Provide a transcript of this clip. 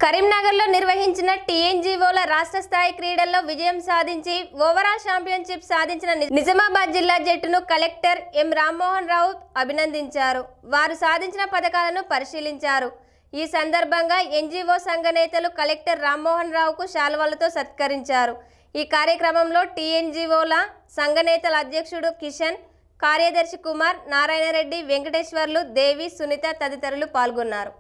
కరీంనగర్లో నిర్వహించిన టీఎన్జీఓల రాష్ట్ర స్థాయి క్రీడల్లో విజయం సాధించి ఓవరాల్ ఛాంపియన్షిప్ సాధించిన ని- నిజామాబాద్ జిల్లా జట్టును కలెక్టర్ ఎం రామ్మోహన్ రావు అభినందించారు వారు సాధించిన పథకాలను పరిశీలించారు ఈ సందర్భంగా ఎన్జీఓ సంఘ నేతలు కలెక్టర్ రామ్మోహన్ రావుకు శాల్వాలతో సత్కరించారు ఈ కార్యక్రమంలో టీఎన్జీఓల సంఘ నేతల అధ్యక్షుడు కిషన్ కార్యదర్శి కుమార్ నారాయణరెడ్డి వెంకటేశ్వర్లు దేవి సునీత తదితరులు పాల్గొన్నారు